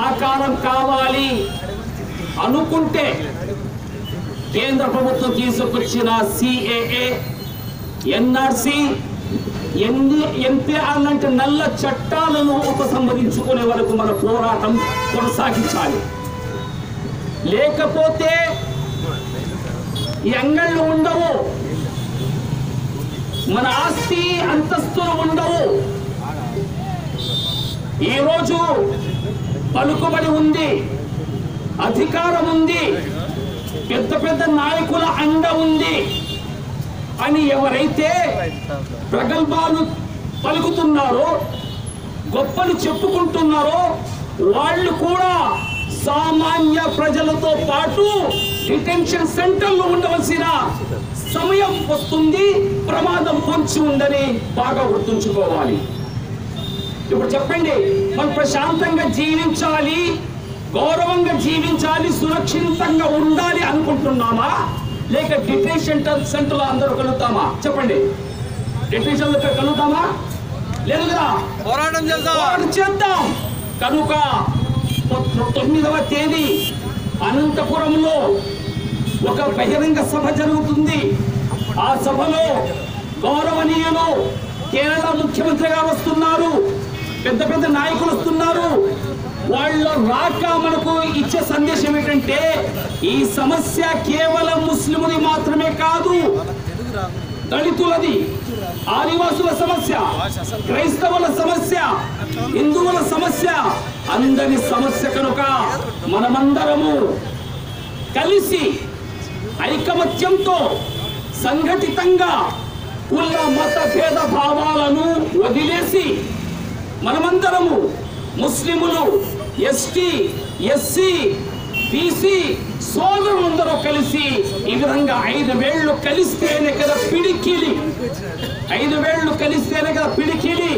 సాకారం కావాలి అనుకుంటే కేంద్ర ప్రభుత్వం తీసుకొచ్చిన సిఏఏ ఎన్ఆర్సి ఎన్ని ఎన్పిఆర్ లాంటి నల్ల చట్టాలను ఉపసంహరించుకునే వరకు మన పోరాటం కొనసాగించాలి లేకపోతే ఈ అంగళ్ళు ఉండవు మన ఆస్తి అంతస్తులు ఉండవు ఈరోజు పలుకుబడి ఉంది అధికారం ఉంది పెద్ద పెద్ద నాయకుల అండ ఉంది అని ఎవరైతే ప్రగల్భాలు పలుకుతున్నారో గొప్పలు చెప్పుకుంటున్నారో వాళ్ళు కూడా సామాన్య ప్రజలతో పాటు డిటెన్షన్ సెంటర్లో ఉండవలసిన సమయం వస్తుంది ప్రమాదం పొంచి ఉందని బాగా గుర్తుంచుకోవాలి ఇప్పుడు చెప్పండి మనం ప్రశాంతంగా జీవించాలి గౌరవంగా జీవించాలి సురక్షితంగా ఉండాలి అనుకుంటున్నామా లేక డిటెన్షన్ సెంటర్ అందరూ కలుగుతామా చెప్పండి డిటెన్షన్ కలుగుతామా లేదు కదా పోరాటం చేద్దాం పోరాటం చేద్దాం కనుక తొ- తొమ్మిదవ తేదీ అనంతపురంలో ఒక బహిరంగ సభ జరుగుతుంది ఆ సభలో గౌరవనీయులు కేరళ ముఖ్యమంత్రి గారు వస్తున్నారు పెద్ద పెద్ద నాయకులు వస్తున్నారు వాళ్ళ రాక మనకు ఇచ్చే సందేశం ఏంటంటే ఈ సమస్య కేవలం ముస్లిముది మాత్రమే కాదు దళితులది ఆదివాసుల సమస్య క్రైస్తవుల సమస్య హిందువుల సమస్య అందరి సమస్య కనుక మనమందరము కలిసి ఐకమత్యంతో సంఘటితంగా కుల మత భేద భావాలను వదిలేసి మనమందరము ముస్లిములు ఎస్టీ ఎస్సీ బీసీ సోదరులందరూ కలిసి ఈ విధంగా ఐదు వేళ్ళు కలిస్తేనే కదా పిడికిలి ఐదు వేళ్ళు కలిస్తేనే కదా పిడికిలి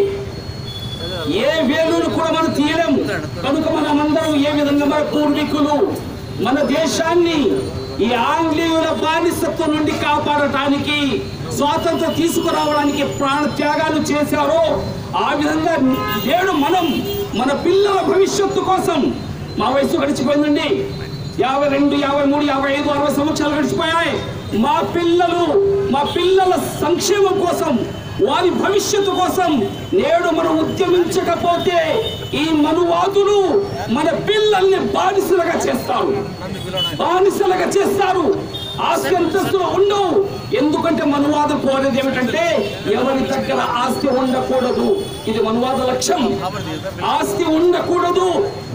ఏ వేలును కూడా మనం తీయలేము కనుక మనమందరం ఏ విధంగా మన పూర్వీకులు మన దేశాన్ని ఈ ఆంగ్లేయుల బానిసత్వం నుండి కాపాడటానికి స్వాతంత్రం తీసుకురావడానికి ప్రాణ త్యాగాలు చేశారో ఆ విధంగా నేడు మనం మన పిల్లల భవిష్యత్తు కోసం మా వయసు గడిచిపోయిందండి యాభై రెండు యాభై మూడు యాభై ఐదు అరవై సంవత్సరాలు గడిచిపోయాయి మా పిల్లలు మా పిల్లల సంక్షేమం కోసం వారి భవిష్యత్తు కోసం నేడు మనం ఉద్యమించకపోతే ఈ మనువాదులు మన పిల్లల్ని బానిసలుగా చేస్తారు బానిసలుగా చేస్తారు ఆస్తి అంతస్తులు ఉండవు ఎందుకంటే మనువాదం కోరేది ఏమిటంటే ఎవరి దగ్గర ఆస్తి ఉండకూడదు ఇది మనువాద లక్ష్యం ఆస్తి ఉండకూడదు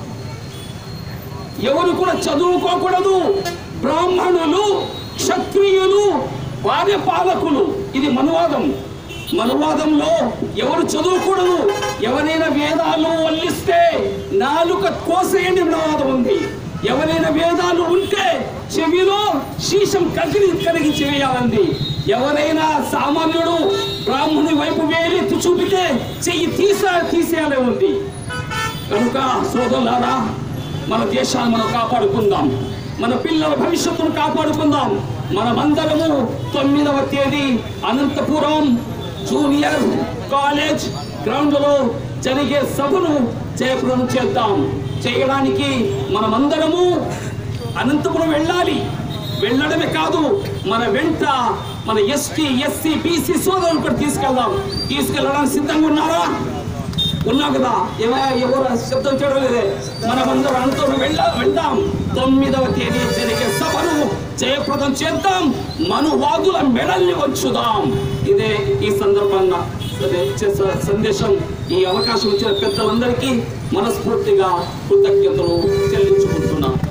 ఎవరు కూడా చదువుకోకూడదు బ్రాహ్మణులు క్షత్రియులు భార్య పాలకులు ఇది మనువాదం మనువాదంలో ఎవరు చదువుకూడదు ఎవరైనా వేదాలు వల్లిస్తే నాలుక కోసేయండి మనువాదం ఉంది ఎవరైనా వేదాలు ఉంటే చెవిలో శీషం కగిలి కలిగించి వేయాలంది ఎవరైనా సామాన్యుడు బ్రాహ్మణుని వైపు వేలెత్తి చూపితే చెయ్యి తీసా తీసేయాలి ఉంది కనుక సోదరులారా మన దేశాన్ని మనం కాపాడుకుందాం మన పిల్లల భవిష్యత్తును కాపాడుకుందాం మనమందరము తొమ్మిదవ తేదీ అనంతపురం జూనియర్ కాలేజ్ గ్రౌండ్లో జరిగే సభను జయప్రదం చేద్దాం చేయడానికి మనమందరము అనంతపురం వెళ్ళాలి వెళ్ళడమే కాదు మన వెంట మన ఎస్టీ ఎస్సీ బీసీ సోదరులు కూడా తీసుకెళ్దాం తీసుకెళ్ళడానికి సిద్ధంగా ఉన్నారా ఉన్నాం కదా ఏమయ్యా ఎవరు శబ్దం చేయడం లేదే మనమందరం అంతా వెళ్ళా వెళ్దాం తొమ్మిదవ తేదీ జరిగే సభను జయప్రదం చేద్దాం మనువాదుల మెడల్ని వంచుదాం ఇదే ఈ సందర్భంగా అదే చేసే సందేశం ఈ అవకాశం ఇచ్చిన పెద్దలందరికీ మనస్ఫూర్తిగా కృతజ్ఞతలు చెల్లించుకుంటున్నాం